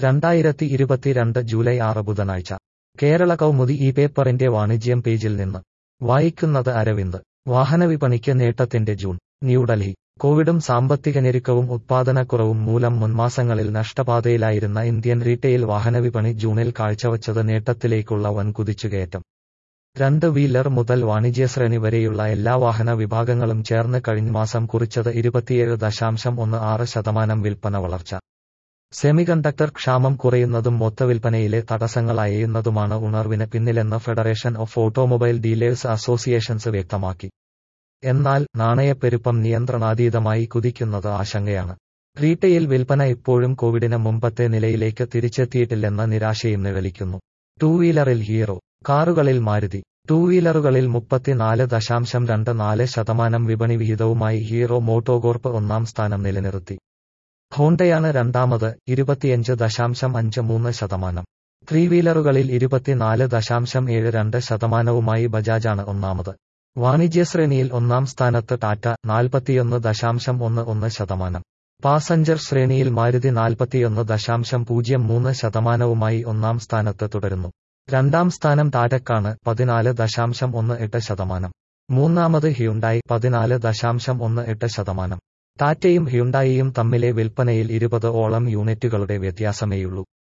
രണ്ടായിരത്തി ഇരുപത്തിരണ്ട് ജൂലൈ ആറ് ബുധനാഴ്ച കേരള കൗമുദി ഈ പേപ്പറിന്റെ വാണിജ്യം പേജിൽ നിന്ന് വായിക്കുന്നത് അരവിന്ദ് വാഹനവിപണിക്ക് നേട്ടത്തിന്റെ ജൂൺ ന്യൂഡൽഹി കോവിഡും സാമ്പത്തിക ഞെരുക്കവും ഉത്പാദനക്കുറവും മൂലം മുൻമാസങ്ങളിൽ നഷ്ടപാതയിലായിരുന്ന ഇന്ത്യൻ റീറ്റെയിൽ വാഹനവിപണി ജൂണിൽ കാഴ്ചവച്ചത് നേട്ടത്തിലേക്കുള്ള വൻ കുതിച്ചുകയറ്റം രണ്ട് വീലർ മുതൽ വാണിജ്യശ്രേണി വരെയുള്ള എല്ലാ വാഹന വിഭാഗങ്ങളും ചേർന്ന് കഴിഞ്ഞ മാസം കുറിച്ചത് ഇരുപത്തിയേഴ് ദശാംശം ഒന്ന് ആറ് ശതമാനം വിൽപ്പന വളർച്ച സെമികണ്ടക്ടർ ക്ഷാമം കുറയുന്നതും മൊത്തവിൽപ്പനയിലെ തടസ്സങ്ങളായുന്നതുമാണ് ഉണർവിന് പിന്നിലെന്ന് federation of automobile dealers associations വ്യക്തമാക്കി എന്നാൽ നാണയപ്പെരുപ്പം നിയന്ത്രണാതീതമായി കുതിക്കുന്നത് ആശങ്കയാണ് റീറ്റെയിൽ വിൽപ്പന ഇപ്പോഴും കോവിഡിന് മുമ്പത്തെ നിലയിലേക്ക് തിരിച്ചെത്തിയിട്ടില്ലെന്ന നിരാശയും നിഴലിക്കുന്നു ടൂ വീലറിൽ ഹീറോ കാറുകളിൽ മാരുതി ടൂ വീലറുകളിൽ മുപ്പത്തിനാല് ദശാംശം രണ്ട് നാല് ശതമാനം വിപണി വിഹിതവുമായി ഹീറോ മോട്ടോകോർപ്പ് ഒന്നാം സ്ഥാനം നിലനിർത്തി ഹോണ്ടയാണ് രണ്ടാമത് ഇരുപത്തിയഞ്ച് ദശാംശം അഞ്ച് മൂന്ന് ശതമാനം ത്രീ വീലറുകളിൽ ഇരുപത്തിനാല് ദശാംശം ഏഴ് രണ്ട് ശതമാനവുമായി ബജാജാണ് ഒന്നാമത് വാണിജ്യശ്രേണിയിൽ ഒന്നാം സ്ഥാനത്ത് ടാറ്റ നാൽപ്പത്തിയൊന്ന് ദശാംശം ഒന്ന് ഒന്ന് ശതമാനം പാസഞ്ചർ ശ്രേണിയിൽ മാരുതി നാൽപ്പത്തിയൊന്ന് ദശാംശം പൂജ്യം മൂന്ന് ശതമാനവുമായി ഒന്നാം സ്ഥാനത്ത് തുടരുന്നു രണ്ടാം സ്ഥാനം ടാറ്റക്കാണ് പതിനാല് ദശാംശം ഒന്ന് എട്ട് ശതമാനം മൂന്നാമത് ഹ്യുണ്ടായി പതിനാല് ദശാംശം ഒന്ന് എട്ട് ശതമാനം ടാറ്റയും ഹ്യുണ്ടായിയും തമ്മിലെ വിൽപ്പനയിൽ ഇരുപത് ഓളം യൂണിറ്റുകളുടെ വ്യത്യാസമേയുള്ളൂ